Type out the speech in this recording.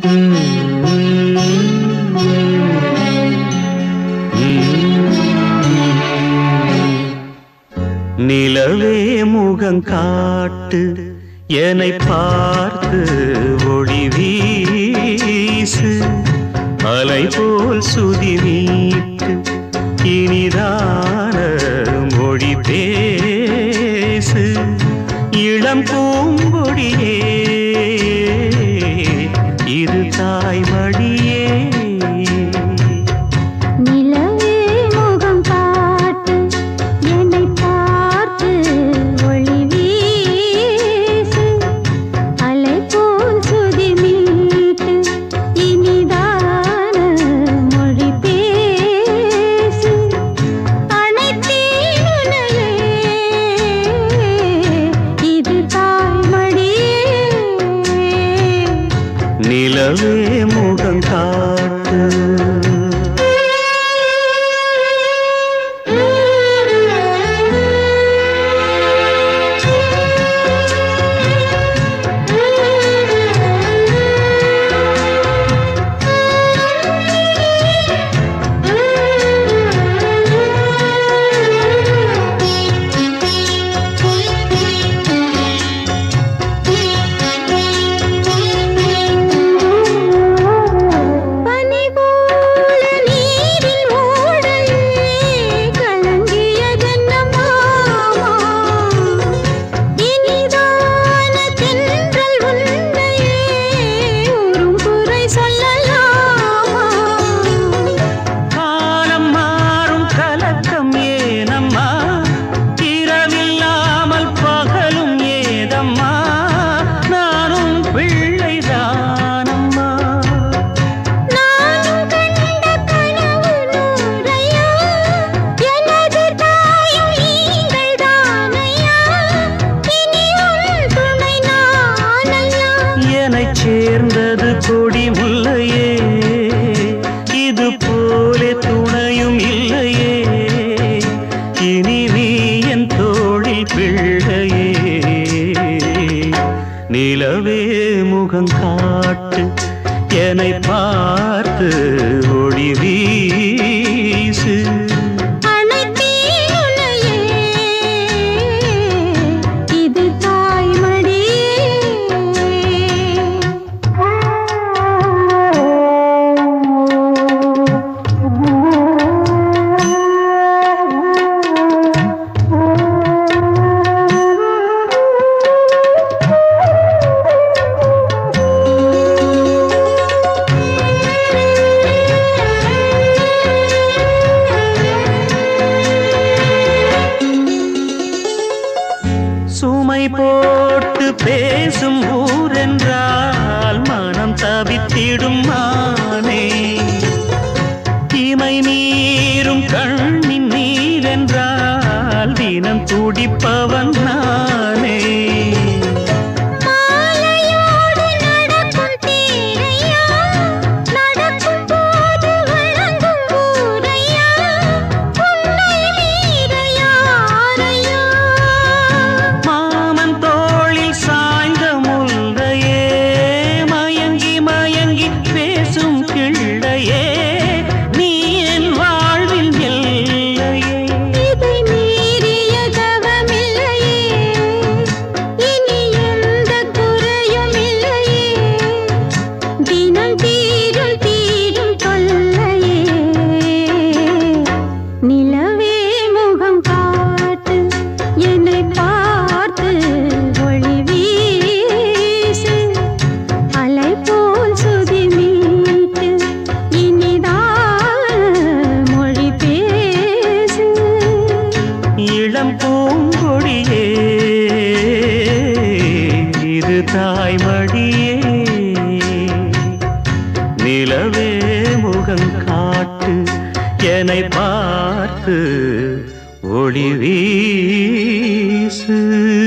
நிலவே முகம் காட்டு என்னை பார்த்து ஒளி வீசு அலை போல் சுதி நீட்டு இனிதான மொழி பேசு இளம் பூங்கொடியே இது தாய்மடியே நிலவே முகம் காட்டு என்னை பார்த்து ஒளி வீசு அலை போல் சுதி மீட்டு இனிதான மொழி பேசு அனைத்தேன் உன்னையே இது தாய்மடியே நிலவே முகம் காட்டு பனிபோல நீரில் மூடலே கலங்கியதென்ன மாமா இனிதான தென்றல் உன்னையே உறும் குறை சொல்லலாமா காலம் மாறும் கலக்கம் ஏனம்மா இரவில்லாமல் பகலும் ஏதம்மா நானும் பிள்ளைதானம்மா நானும் கண்ட கனவு நூறையா எனது தாயும் நீங்கள் தானையா இனி உன் துணை நானையா என்னைச் சேர்ந்தது கொடி முல்லையே இது போலே துணையும் இல்லையே இனி நீ என் தோழில் பிள்ளையே நிலவே முகம் காட்டு என்னை பார்த்து ஒளி வீசு அனைத்தேன் உன்னையே இது சுமை போட்டு பேசும் ஊரென்றால் மனம் தவித்திடும் மானே இமை நீரும் கண்ணின் நீரென்றால் தினம் துடிப்பவன் நானே மாலையோடு நடக்கும் தேரையா நடக்கும் போது வழங்கும் ஊரையா உன்னை மீற யாரையா மாமன் தோளில் சாய்ந்த முல்லையே மயங்கி மயங்கி பேசும் கிள்ளையே நீ என் வாழ்வில் எல்லையே இதை மீறிய தவமில்லையே இனி எந்த குறையும் இல்லையே தினம் தீரும் தீரும் தொல்லையே நிலவே முகம் காட்டு என்னை பார்த்து ஒளி வீசு அலை போல் சுதி மீட்டு இனிதான மொழி பேசு இளம் பூங்கொடியே இது தாய்மடியே நிலவே முகம் காட்டு என்னை பார்த்து ஒளி வீசு